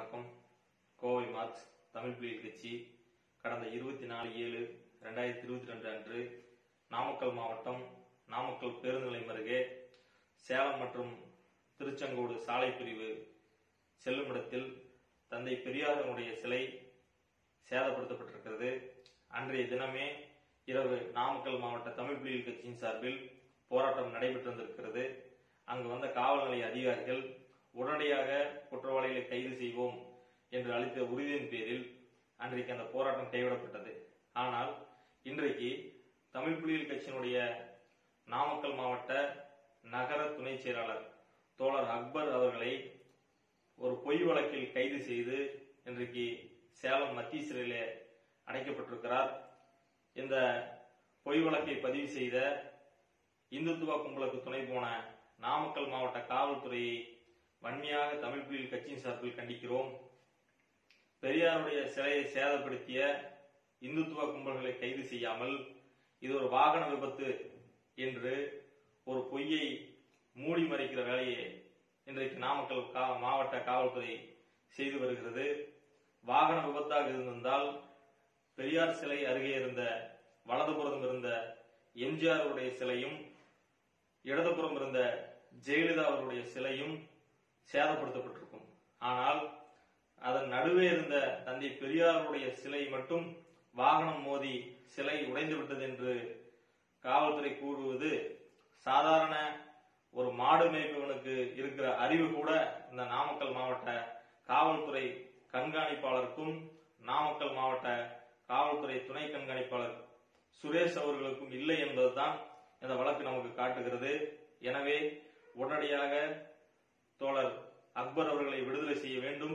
வணக்கம் கோவை மார்க்ஸ் தமிழ் புலிகள் கட்சி கடந்த இருபத்தி நாலு ஏழு ரெண்டாயிரத்தி இருபத்தி ரெண்டு அன்று நாமக்கல் மாவட்டம் நாமக்கல் பேருந்து நிலையம் அருகே சேலம் மற்றும் திருச்செங்கோடு சாலை பிரிவு செல்லும் இடத்தில் தந்தை பெரியாரனுடைய சிலை சேதப்படுத்தப்பட்டிருக்கிறது அன்றைய தினமே இரவு நாமக்கல் மாவட்ட தமிழ் புலிகள் கட்சியின் சார்பில் போராட்டம் நடைபெற்றிருந்திருக்கிறது அங்கு வந்த காவல் நிலைய அதிகாரிகள் உடனடியாக குற்றவாளிகளை கைது செய்வோம் என்று அளித்த உறுதியின் பேரில் அன்றைக்கு அந்த போராட்டம் கைவிடப்பட்டது ஆனால் இன்றைக்கு தமிழ் புலிகள் கட்சியினுடைய நாமக்கல் மாவட்ட நகர துணை செயலாளர் தோழர் அக்பர் அவர்களை ஒரு பொய் வழக்கில் கைது செய்து இன்றைக்கு சேலம் மத்திய சிறையிலே அடைக்கப்பட்டிருக்கிறார் இந்த பொய் வழக்கை பதிவு செய்த இந்துத்துவ கும்பலுக்கு துணை போன நாமக்கல் மாவட்ட காவல்துறையை வன்மையாக தமிழ் புலிகள் கட்சியின் சார்பில் கண்டிக்கிறோம் பெரியாருடைய சிலையை சேதப்படுத்திய இந்துத்துவ கும்பல்களை கைது செய்யாமல் இது ஒரு வாகன விபத்து என்று ஒரு பொய்யை மூடி மறைக்கிற வேலையை இன்றைக்கு நாமக்கல் கா- மாவட்ட காவல்துறை செய்து வருகிறது வாகன விபத்தாக இருந்திருந்தால் பெரியார் சிலை அருகே இருந்த வலதுபுறம் இருந்த எம்ஜிஆர் உடைய சிலையும் இடதுபுறம் இருந்த ஜெயலலிதா அவருடைய சிலையும் சேதப்படுத்தப்பட்டிருக்கும் ஆனால் அதன் நடுவே இருந்த தந்தை பெரியாருடைய சிலை மட்டும் வாகனம் மோதி சிலை உடைந்து விட்டது என்று காவல்துறை கூறுவது சாதாரண ஒரு மாடு மேய்ப்பவனுக்கு இருக்கிற அறிவு கூட இந்த நாமக்கல் மாவட்ட காவல்துறை கண்காணிப்பாளருக்கும் நாமக்கல் மாவட்ட காவல்துறை துணை கண்காணிப்பாளர் சுரேஷ் அவர்களுக்கும் இல்லை என்பதுதான் இந்த வழக்கு நமக்கு காட்டுகிறது எனவே உடனடியாக தோழர் அக்பர் அவர்களை விடுதலை செய்ய வேண்டும்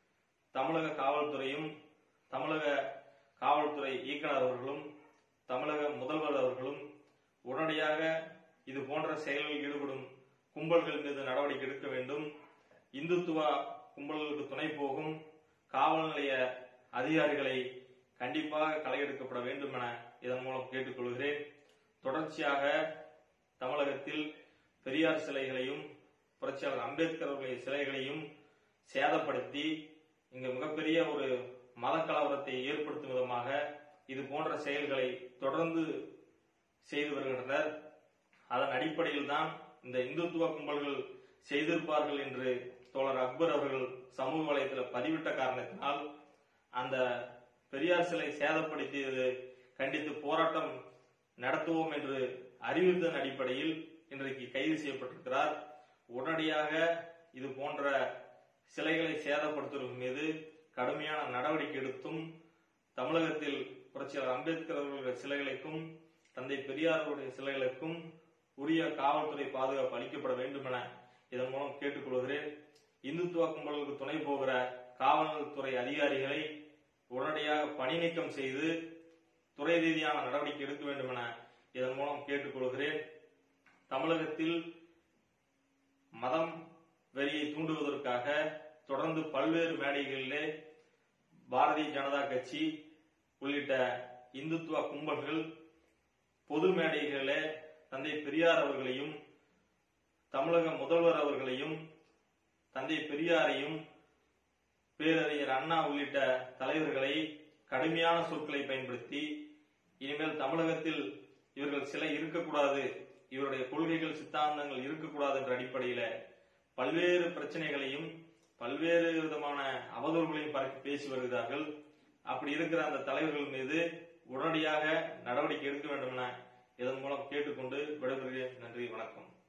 தமிழக காவல்துறையும் தமிழக காவல்துறை இயக்குனர் அவர்களும் தமிழக முதல்வர் அவர்களும் உடனடியாக இது போன்ற செயல்களில் ஈடுபடும் கும்பல்கள் மீது நடவடிக்கை எடுக்க வேண்டும் இந்துத்துவ கும்பல்களுக்கு துணை போகும் காவல் நிலைய அதிகாரிகளை கண்டிப்பாக களையெடுக்கப்பட வேண்டும் என இதன் மூலம் கேட்டுக்கொள்கிறேன் தொடர்ச்சியாக தமிழகத்தில் பெரியார் சிலைகளையும் புரட்சியாளர் அம்பேத்கர் அவர்களுடைய சிலைகளையும் சேதப்படுத்தி இங்கு மிகப்பெரிய ஒரு மத கலவரத்தை ஏற்படுத்தும் விதமாக இது போன்ற செயல்களை தொடர்ந்து செய்து வருகின்றனர் அதன் அடிப்படையில் தான் இந்த இந்துத்துவ கும்பல்கள் செய்திருப்பார்கள் என்று தோழர் அக்பர் அவர்கள் சமூக வலையத்தில் பதிவிட்ட காரணத்தினால் அந்த பெரியார் சிலை சேதப்படுத்தியது கண்டித்து போராட்டம் நடத்துவோம் என்று அறிவித்ததன் அடிப்படையில் இன்றைக்கு கைது செய்யப்பட்டிருக்கிறார் உடனடியாக இது போன்ற சிலைகளை சேதப்படுத்துவதன் மீது கடுமையான நடவடிக்கை எடுத்தும் தமிழகத்தில் புரட்சியாளர் அம்பேத்கர் அவர்களுடைய சிலைகளுக்கும் தந்தை பெரியாருடைய சிலைகளுக்கும் உரிய காவல்துறை பாதுகாப்பு அளிக்கப்பட வேண்டும் என இதன் மூலம் கேட்டுக்கொள்கிறேன் இந்துத்துவ கும்பலுக்கு துணை போகிற காவல்துறை அதிகாரிகளை உடனடியாக பணி நீக்கம் செய்து துறை ரீதியான நடவடிக்கை எடுக்க வேண்டும் என இதன் மூலம் கேட்டுக்கொள்கிறேன் தமிழகத்தில் மதம் வெறியை தூண்டுவதற்காக தொடர்ந்து பல்வேறு மேடைகளிலே பாரதிய ஜனதா கட்சி உள்ளிட்ட இந்துத்துவ கும்பல்கள் பொது மேடைகளிலே தந்தை பெரியார் அவர்களையும் தமிழக முதல்வர் அவர்களையும் தந்தை பெரியாரையும் பேரறிஞர் அண்ணா உள்ளிட்ட தலைவர்களை கடுமையான சொற்களை பயன்படுத்தி இனிமேல் தமிழகத்தில் இவர்கள் சிலை இருக்கக்கூடாது இவருடைய கொள்கைகள் சித்தாந்தங்கள் இருக்கக்கூடாது என்ற அடிப்படையில பல்வேறு பிரச்சனைகளையும் பல்வேறு விதமான அவதூறுகளையும் பரப்பி பேசி வருகிறார்கள் அப்படி இருக்கிற அந்த தலைவர்கள் மீது உடனடியாக நடவடிக்கை எடுக்க வேண்டும் என இதன் மூலம் கேட்டுக்கொண்டு விடைபெறுகிறேன் நன்றி வணக்கம்